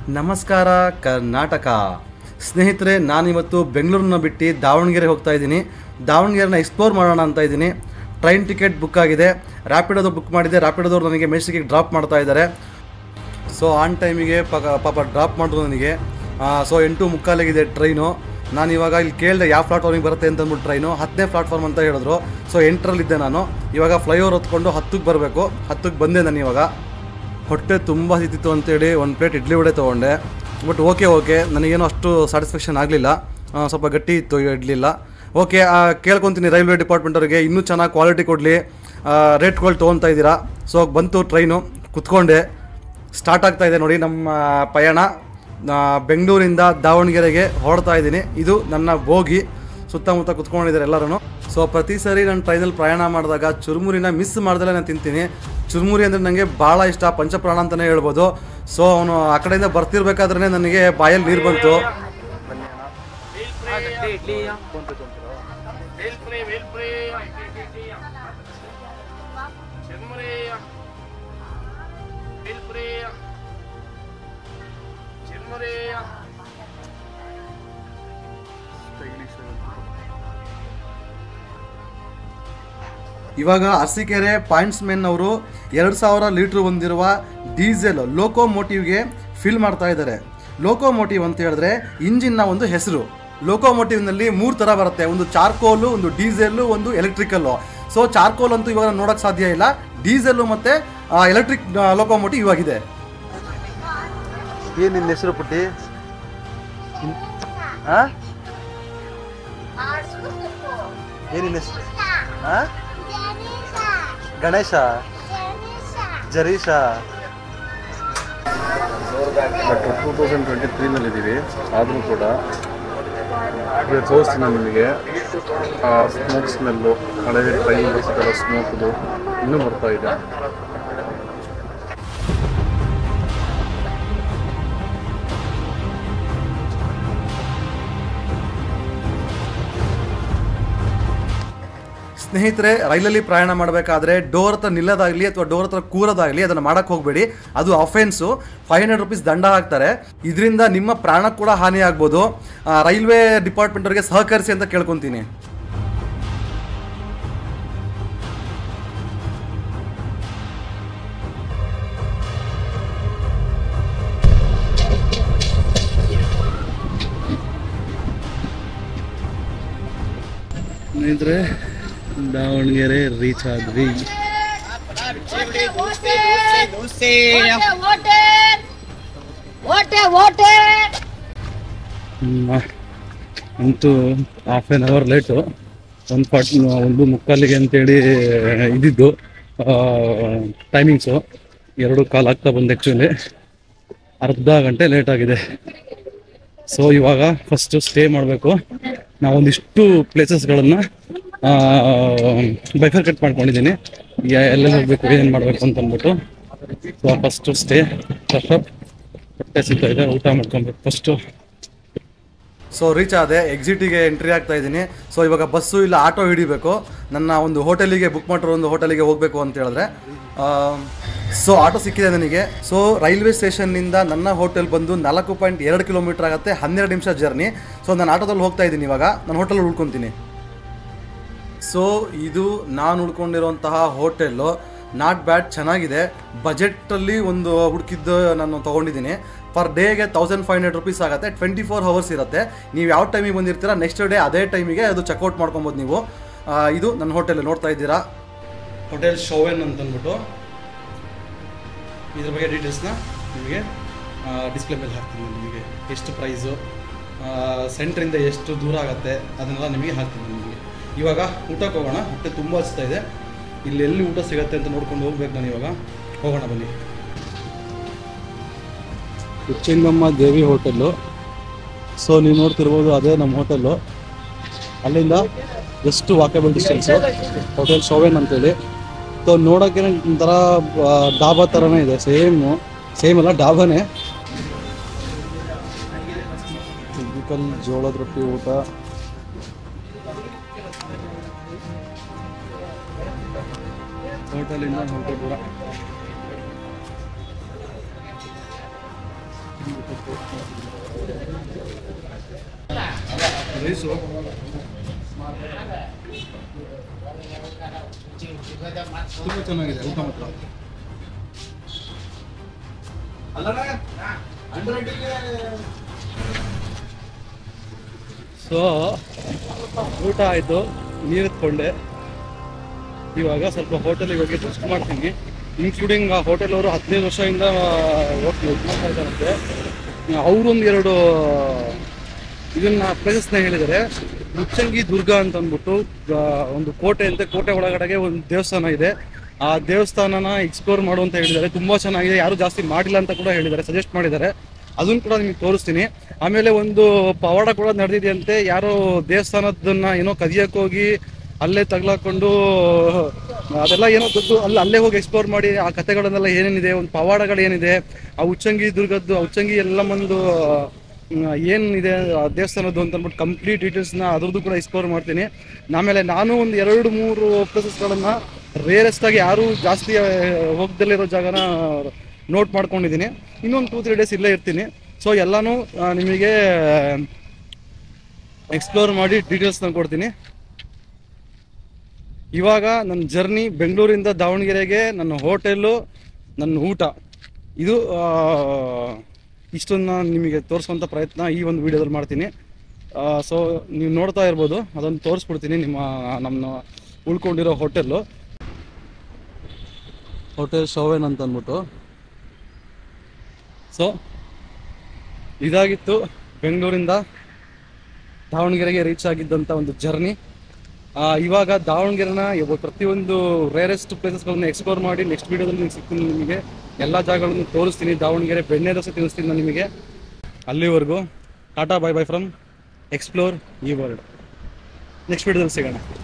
ನಮಸ್ಕಾರ ಕರ್ನಾಟಕ ಸ್ನೇಹಿತರೆ ನಾನಿವತ್ತು ಬೆಂಗಳೂರನ್ನ ಬಿಟ್ಟು ದಾವಣಗೆರೆ ಹೋಗ್ತಾ ಇದ್ದೀನಿ ದಾವಣಗೆರೆನ ಎಕ್ಸ್ಪ್ಲೋರ್ ಮಾಡೋಣ ಅಂತ ಇದ್ದೀನಿ ಟ್ರೈನ್ ಟಿಕೆಟ್ ಬುಕ್ ಆಗಿದೆ ರ್ಯಾಪಿಡೋದು ಬುಕ್ ಮಾಡಿದೆ ರ್ಯಾಪಿಡೋದವ್ರು ನನಗೆ ಮೆಸಿಗೆ ಡ್ರಾಪ್ ಮಾಡ್ತಾ ಇದ್ದಾರೆ ಸೊ ಆನ್ ಟೈಮಿಗೆ ಪಾಪ ಪಾಪ ಡ್ರಾಪ್ ಮಾಡಿದ್ರು ನನಗೆ ಸೊ ಎಂಟು ಮುಕ್ಕಾಲಿಗಿದೆ ಟ್ರೈನು ನಾನು ಇವಾಗ ಇಲ್ಲಿ ಕೇಳಿದೆ ಯಾವ ಪ್ಲಾಟ್ಫಾರ್ಮಿಗೆ ಬರುತ್ತೆ ಅಂತ ಅಂದ್ಬಿಟ್ಟು ಟ್ರೈನು ಹತ್ತನೇ ಪ್ಲಾಟ್ಫಾರ್ಮ್ ಅಂತ ಹೇಳಿದ್ರು ಸೊ ಎಂಟ್ರಲ್ಲಿದ್ದೆ ನಾನು ಇವಾಗ ಫ್ಲೈಓವರ್ ಹೊತ್ಕೊಂಡು ಹತ್ತಕ್ಕೆ ಬರಬೇಕು ಹತ್ತಕ್ಕೆ ಬಂದೆ ನಾನು ಇವಾಗ ಹೊಟ್ಟೆ ತುಂಬ ಹಸಿತಿತ್ತು ಅಂತೇಳಿ ಒಂದು ಪ್ಲೇಟ್ ಇಡ್ಲಿ ವಡೆ ತೊಗೊಂಡೆ ಬಟ್ ಓಕೆ ಓಕೆ ನನಗೇನು ಅಷ್ಟು ಸ್ಯಾಟಿಸ್ಫ್ಯಾಕ್ಷನ್ ಆಗಲಿಲ್ಲ ಸ್ವಲ್ಪ ಗಟ್ಟಿ ಇತ್ತು ಇಡ್ಲಿಲ್ಲ ಓಕೆ ಕೇಳ್ಕೊತೀನಿ ರೈಲ್ವೆ ಡಿಪಾರ್ಟ್ಮೆಂಟ್ ಅವರಿಗೆ ಇನ್ನೂ ಚೆನ್ನಾಗಿ ಕ್ವಾಲಿಟಿ ಕೊಡಲಿ ರೇಟ್ಗಳು ತೊಗೊತಾ ಇದ್ದೀರಾ ಸೊ ಬಂತು ಟ್ರೈನು ಕುತ್ಕೊಂಡೆ ಸ್ಟಾರ್ಟ್ ಆಗ್ತಾ ಇದೆ ನೋಡಿ ನಮ್ಮ ಪಯಣ ಆ, ಬೆಂಗಳೂರಿಂದ ದಾವಣಗೆರೆಗೆ ಹೊರಡ್ತಾ ಇದ್ದೀನಿ ಇದು ನನ್ನ ಬೋಗಿ ಸುತ್ತಮುತ್ತ ಕುತ್ಕೊಂಡಿದ್ದಾರೆ ಎಲ್ಲರೂ ಸೊ ಪ್ರತಿ ಸರಿ ನಾನು ಟ್ರೈನಲ್ಲಿ ಪ್ರಯಾಣ ಮಾಡಿದಾಗ ಚುರುಮುರಿನ ಮಿಸ್ ಮಾಡ್ದಲೇ ನಾನು ತಿಂತೀನಿ ಚುರುಮುರಿ ಅಂದರೆ ನನಗೆ ಭಾಳ ಇಷ್ಟ ಪಂಚಪ್ರಾಣ ಅಂತಲೇ ಹೇಳ್ಬೋದು ಸೊ ಅವನು ಆ ಕಡೆಯಿಂದ ಬರ್ತಿರ್ಬೇಕಾದ್ರೆ ನನಗೆ ಬಾಯಲ್ಲಿ ನೀರು ಬಂತು ವೇಲ್ ಫ್ರೈ ವೇಲ್ ಫ್ರೈ ಚರ್ಮರೆ ವೇಲ್ ಫ್ರೈ ಚರ್ಮರೆ ಇವಾಗ ಅರಸೀಕೆರೆ ಪಾಯಿಂಟ್ಸ್ ಮೆನ್ ಅವರು ಎರಡು ಸಾವಿರ ಲೀಟ್ರ್ ಹೊಂದಿರುವ ಡೀಸೆಲ್ ಲೋಕೋಮೋಟಿವ್ಗೆ ಫಿಲ್ ಮಾಡ್ತಾ ಇದ್ದಾರೆ ಲೋಕೋಮೋಟಿವ್ ಅಂತ ಹೇಳಿದ್ರೆ ಇಂಜಿನ್ನ ಒಂದು ಹೆಸರು ಲೋಕೋಮೋಟಿವ್ನಲ್ಲಿ ಮೂರು ಥರ ಬರುತ್ತೆ ಒಂದು ಚಾರ್ಕೋಲು ಒಂದು ಡೀಸೆಲ್ಲು ಒಂದು ಎಲೆಕ್ಟ್ರಿಕಲ್ಲು ಸೊ ಚಾರ್ಕೋಲ್ ಅಂತೂ ಇವಾಗ ನೋಡೋಕ್ಕೆ ಸಾಧ್ಯ ಇಲ್ಲ ಡೀಸೆಲ್ಲು ಮತ್ತು ಎಲೆಕ್ಟ್ರಿಕ್ ಲೋಕೋಮೋಟಿವ್ ಇವಾಗಿದೆ ಏನ್ ನಿನ್ನ ಹೆಸರು ಪುಟ್ಟಿ ಆ? ಏನ್ ನಿನ್ನ ಹೆಸರು ಆ? ಗಣೇಶ ಜರೀಶ ಬಟ್ ಟೂ ತೌಸಂಡ್ ಟ್ವೆಂಟಿ ತ್ರೀನಲ್ಲಿದ್ದೀವಿ ಆದರೂ ಕೂಡ ಇದು ತೋರಿಸ್ತೀನಿ ನಾನು ನಿಮಗೆ ಆ ಸ್ಮೋಕ್ ಸ್ಮೆಲ್ಲು ಹಳೆ ಟ್ರೈನ್ ಬರ್ತಿದ್ದಲ್ಲ ಸ್ಮೋಕ್ದು ಇನ್ನೂ ಬರ್ತಾ ಇದೆ ಸ್ನೇಹಿತರೆ ರೈಲಲ್ಲಿ ಪ್ರಯಾಣ ಮಾಡಬೇಕಾದ್ರೆ ಡೋರ್ ಹತ್ರ ನಿಲ್ಲೋದಾಗಲಿ ಅಥವಾ ಡೋರ್ ಹತ್ರ ಕೂರೋದಾಗಲಿ ಅದನ್ನು ಮಾಡಕ್ಕೆ ಹೋಗಬೇಡಿ ಅದು ಅಫೆನ್ಸು ಫೈವ್ ಹಂಡ್ರೆಡ್ ರುಪೀಸ್ ದಂಡ ಹಾಕ್ತಾರೆ ಇದರಿಂದ ನಿಮ್ಮ ಪ್ರಾಣ ಕೂಡ ಹಾನಿ ಆಗ್ಬೋದು ಆ, ರೈಲ್ವೆ ಡಿಪಾರ್ಟ್ಮೆಂಟ್ ಅವರಿಗೆ ಸಹಕರಿಸಿ ಅಂತ ಕೇಳ್ಕೊತೀನಿ ಸ್ನೇಹಿತರೆ ದಾವಣಗೆರೆ ರೀಚ್ ಆದ್ವಿ Water, water. ಅಂತೂ ಹಾಫ್ ಆನ್ ಅವರ್ ಲೇಟು ಒಂದು ಫಾರ್ಟ್ ಒಂದು ಮುಕ್ಕಾಲಿಗೆ ಅಂತೇಳಿ ಇದ್ದಿದ್ದು ಟೈಮಿಂಗ್ಸು ಎರಡು ಕಾಲು ಆಗ್ತಾ ಬಂದು ಆ್ಯಕ್ಚುಲಿ ಅರ್ಧ ಗಂಟೆ ಲೇಟ್ ಆಗಿದೆ ಸೊ ಇವಾಗ ಫಸ್ಟು ಸ್ಟೇ ಮಾಡಬೇಕು ನಾವೊಂದಿಷ್ಟು ಪ್ಲೇಸಸ್ಗಳನ್ನು ಬೈಫರ್ಕಟ್ ಮಾಡ್ಕೊಂಡಿದ್ದೀನಿ ಎಲ್ಲೆಲ್ಲಿ ಹೋಗ್ಬೇಕು ಏನೇನು ಮಾಡಬೇಕು ಅಂತ ಅಂದ್ಬಿಟ್ಟು so first stay fresh up ಹೊಟ್ಟೆ ಸಿಗ್ತಾ ಇದೆ ಊಟ ಮಾಡ್ಕೊಬೇಕು ಫಸ್ಟು ಸೊ ರೀಚ್ ಆದೆ ಎಕ್ಸಿಟಿಗೆ ಎಂಟ್ರಿ ಆಗ್ತಾ ಇದ್ದೀನಿ ಸೊ ಇವಾಗ ಬಸ್ಸು ಇಲ್ಲ ಆಟೋ ಹಿಡಿಬೇಕು ನನ್ನ ಒಂದು ಹೋಟೆಲಿಗೆ ಬುಕ್ ಮಾಡಿರೋ ಒಂದು ಹೋಟೆಲಿಗೆ ಹೋಗಬೇಕು ಅಂತ ಹೇಳಿದ್ರೆ ಸೊ ಆಟೋ ಸಿಕ್ಕಿದೆ ನನಗೆ ಸೊ ರೈಲ್ವೆ ಸ್ಟೇಷನ್ನಿಂದ ನನ್ನ ಹೋಟೆಲ್ ಬಂದು ನಾಲ್ಕು ಪಾಯಿಂಟ್ ಎರಡು ಕಿಲೋಮೀಟರ್ ಆಗುತ್ತೆ ಹನ್ನೆರಡು ನಿಮಿಷ ಜರ್ನಿ ಸೊ ನಾನು ಆಟೋದಲ್ಲಿ ಹೋಗ್ತಾ ಇದ್ದೀನಿ ಇವಾಗ ನಾನು ಹೋಟೆಲ್ ಉಳ್ಕೊತೀನಿ ಸೊ ಇದು ನಾನು ಉಳ್ಕೊಂಡಿರುವಂತಹ ಹೋಟೆಲ್ಲು ನಾಟ್ ಬ್ಯಾಡ್ ಚೆನ್ನಾಗಿದೆ ಬಜೆಟಲ್ಲಿ ಒಂದು ಹುಡುಕಿದ್ದು ನಾನು ತೊಗೊಂಡಿದ್ದೀನಿ ಪರ್ ಡೇಗೆ ತೌಸಂಡ್ ಫೈವ್ ಹಂಡ್ರೆಡ್ ರುಪೀಸ್ ಆಗುತ್ತೆ ಟ್ವೆಂಟಿ ಫೋರ್ ಅವರ್ಸ್ ಇರುತ್ತೆ ನೀವು ಯಾವ ಟೈಮಿಗೆ ಬಂದಿರ್ತೀರಾ ನೆಕ್ಸ್ಟ್ ಡೇ ಅದೇ ಟೈಮಿಗೆ ಅದು ಚೆಕ್ಔಟ್ ಮಾಡ್ಕೊಬೋದು ನೀವು ಆ, ಇದು ನನ್ನ ಹೋಟೆಲ್ ನೋಡ್ತಾ ಇದ್ದೀರಾ ಹೋಟೆಲ್ ಶೋವೆನ್ ಅಂತ ಅಂದ್ಬಿಟ್ಟು ಇದ್ರ ಬಗ್ಗೆ ಡೀಟೇಲ್ಸ್ನ ನಿಮಗೆ ಡಿಸ್ಪ್ಲೇ ಮೇಲೆ ಹಾಕ್ತೀನಿ ನಿಮಗೆ ಎಷ್ಟು ಪ್ರೈಸು ಸೆಂಟ್ರಿಂದ ಎಷ್ಟು ದೂರ ಆಗುತ್ತೆ ಅದನ್ನೆಲ್ಲ ನಿಮಗೆ ಹಾಕ್ತೀನಿ ನಿಮಗೆ ಇವಾಗ ಊಟಕ್ಕೆ ಹೋಗೋಣ ಹೊಟ್ಟೆ ತುಂಬ ಹಚ್ತಾ ಇದೆ ಇಲ್ಲಿ ಎಲ್ಲಿ ಊಟ ಸಿಗತ್ತೆ ಅಂತ ನೋಡ್ಕೊಂಡು ಹೋಗ್ಬೇಕು ನಾನು ಇವಾಗ ಹೋಗೋಣ ಬನ್ನಿ ಉಚ್ಚಂಗಮ್ಮ ದೇವಿ ಹೋಟೆಲ್ಲು ಸೊ ನೀವು ನೋಡ್ತಿರ್ಬೋದು ಅದೇ ನಮ್ಮ ಹೋಟೆಲ್ಲು ಅಲ್ಲಿಂದ ಎಷ್ಟು ವಾಕೇಬಲ್ ಡಿಸ್ಟೆನ್ಸು ಹೋಟೆಲ್ ಶೋವೆನ್ ಅಂತೇಳಿ ಸೊ ನೋಡೋಕ್ಕೆ ಒಂಥರ ಆ, ಡಾಬಾ ಥರನೇ ಇದೆ ಸೇಮು ಸೇಮ್ ಅಲ್ಲ ಡಾಬಾನೇ ಟಿಪಿಕಲ್ ಜೋಳದ ರೊಟ್ಟಿ ಊಟ ಹೋಟೆಲಿಂದ ಸ್ವಲ್ಪ ದೂರ ರೈಸು ತುಂಬ ಚೆನ್ನಾಗಿದೆ ಊಟ ಮಾತ್ರ ಸೊ ಊಟ ಆಯಿತು ನೀರು ಎತ್ಕೊಂಡೆ ಇವಾಗ ಸ್ವಲ್ಪ ಹೋಟೆಲಿಗೆ ಹೋಗಿ ರೆಸ್ಟ್ ಮಾಡ್ತೀನಿ ಇನ್ಕ್ಲೂಡಿಂಗ್ ಆ ಹೋಟೆಲ್ ಅವರು ಹದಿನೈದು ವರ್ಷದಿಂದ ಹೋಟ್ಲು ಇದು ಮಾಡ್ತಾ ಇದ್ದಾರಂತೆ ಅವರೊಂದು ಎರಡು ಇದನ್ನ ಪ್ಲೇಸಸ್ನ ಹೇಳಿದ್ದಾರೆ ಮುಚ್ಚಂಗಿ ದುರ್ಗ ಅಂತ ಅಂದ್ಬಿಟ್ಟು ಆ, ಒಂದು ಕೋಟೆ ಅಂತ ಕೋಟೆ ಒಳಗಡೆಗೆ ಒಂದು ದೇವಸ್ಥಾನ ಇದೆ ಆ ದೇವಸ್ಥಾನನ ಎಕ್ಸ್ಪ್ಲೋರ್ ಮಾಡು ಅಂತ ಹೇಳಿದ್ದಾರೆ ತುಂಬಾ ಚೆನ್ನಾಗಿದೆ ಯಾರು ಜಾಸ್ತಿ ಮಾಡಿಲ್ಲ ಅಂತ ಕೂಡ ಹೇಳಿದ್ದಾರೆ ಸಜೆಸ್ಟ್ ಮಾಡಿದ್ದಾರೆ ಅದನ್ನು ಕೂಡ ನಿಮಗೆ ತೋರಿಸ್ತೀನಿ ಆಮೇಲೆ ಒಂದು ಪವಾಡ ಕೂಡ ನಡೆದಿದೆಯಂತೆ ಯಾರೋ ದೇವಸ್ಥಾನದನ್ನ ಏನೋ ಕದಿಯಕ್ಕೆ ಹೋಗಿ ಅಲ್ಲೇ ತಗ್ಲಾಕೊಂಡು ಅದೆಲ್ಲ ಏನೋ ದೊಡ್ಡ ಅಲ್ಲಿ ಅಲ್ಲೇ ಹೋಗಿ ಎಕ್ಸ್ಪ್ಲೋರ್ ಮಾಡಿ ಆ ಕಥೆಗಳನ್ನೆಲ್ಲ ಏನೇನಿದೆ ಒಂದು ಪವಾಡಗಳು ಏನಿದೆ ಆ ಉಚ್ಚಂಗಿ ದುರ್ಗದ್ದು ಆ ಉಚ್ಚಂಗಿ ಎಲ್ಲ ಒಂದು ಮ್, ಏನಿದೆ ಆ ದೇವಸ್ಥಾನದ್ದು ಅಂತ ಅಂದ್ಬಿಟ್ಟು ಕಂಪ್ಲೀಟ್ ಡೀಟೇಲ್ಸ್ನ ಅದ್ರದ್ದು ಕೂಡ ಎಕ್ಸ್ಪ್ಲೋರ್ ಮಾಡ್ತೀನಿ ಆಮೇಲೆ ನಾನು ಒಂದು ಎರಡು ಮೂರು ಪ್ಲೇಸಸ್ಗಳನ್ನು ರೇರೆಸ್ಟ್ ಆಗಿ ಯಾರು ಜಾಸ್ತಿ ಆ, ಹೋಗ್ದಲ್ಲಿರೋ ಜಾಗನ ನೋಟ್ ಮಾಡ್ಕೊಂಡಿದ್ದೀನಿ ಇನ್ನೊಂದು ಟೂ ತ್ರೀ ಡೇಸ್ ಇಲ್ಲೇ ಇರ್ತೀನಿ ಸೊ ಎಲ್ಲನೂ ಆ, ನಿಮಗೆ ಎಕ್ಸ್ಪ್ಲೋರ್ ಮಾಡಿ ಡೀಟೇಲ್ಸ್ನ ಕೊಡ್ತೀನಿ ಇವಾಗ ನನ್ನ ಜರ್ನಿ ಬೆಂಗಳೂರಿಂದ ದಾವಣಗೆರೆಗೆ ನನ್ನ ಹೋಟೆಲ್ಲು ನನ್ನ ಊಟ ಇದು ಆ, ಇಷ್ಟನ್ನ ನಿಮಗೆ ತೋರಿಸುವಂಥ ಪ್ರಯತ್ನ ಈ ಒಂದು ವಿಡಿಯೋದಲ್ಲಿ ಮಾಡ್ತೀನಿ ಸೊ ನೀವು ನೋಡ್ತಾ ಇರ್ಬೋದು ಅದನ್ನು ತೋರಿಸ್ಬಿಡ್ತೀನಿ ನಿಮ್ಮ ನಮ್ಮ ಉಳ್ಕೊಂಡಿರೋ ಹೋಟೆಲ್ಲು ಹೋಟೆಲ್ ಶೋವೆನ್ ಅಂತ ಅಂದ್ಬಿಟ್ಟು ಸೊ ಇದಾಗಿತ್ತು ಬೆಂಗಳೂರಿಂದ ದಾವಣಗೆರೆಗೆ ರೀಚ್ ಆಗಿದ್ದಂಥ ಒಂದು ಜರ್ನಿ ಇವಾಗ ದಾವಣಗೆರೆನ ಇವ- ಪ್ರತಿಯೊಂದು ರೇರೆಸ್ಟ್ ಪ್ಲೇಸಸ್ಗಳನ್ನ ಎಕ್ಸ್ಪ್ಲೋರ್ ಮಾಡಿ ನೆಕ್ಸ್ಟ್ ವೀಡಿಯೋದಲ್ಲಿ ಸಿಗ್ತೀನಿ ನಿಮಗೆ ಎಲ್ಲ ಜಾಗಗಳನ್ನು ತೋರಿಸ್ತೀನಿ ದಾವಣಗೆರೆ ಬೆಣ್ಣೆ ದೋಸೆ ತಿನ್ನಿಸ್ತೀನಿ ನಾನು ನಿಮಗೆ ಅಲ್ಲಿವರೆಗೂ tata bye bye from explore ಈ ವರ್ಲ್ಡ್ ನೆಕ್ಸ್ಟ್ ವೀಡಿಯೋದಲ್ಲಿ ಸಿಗೋಣ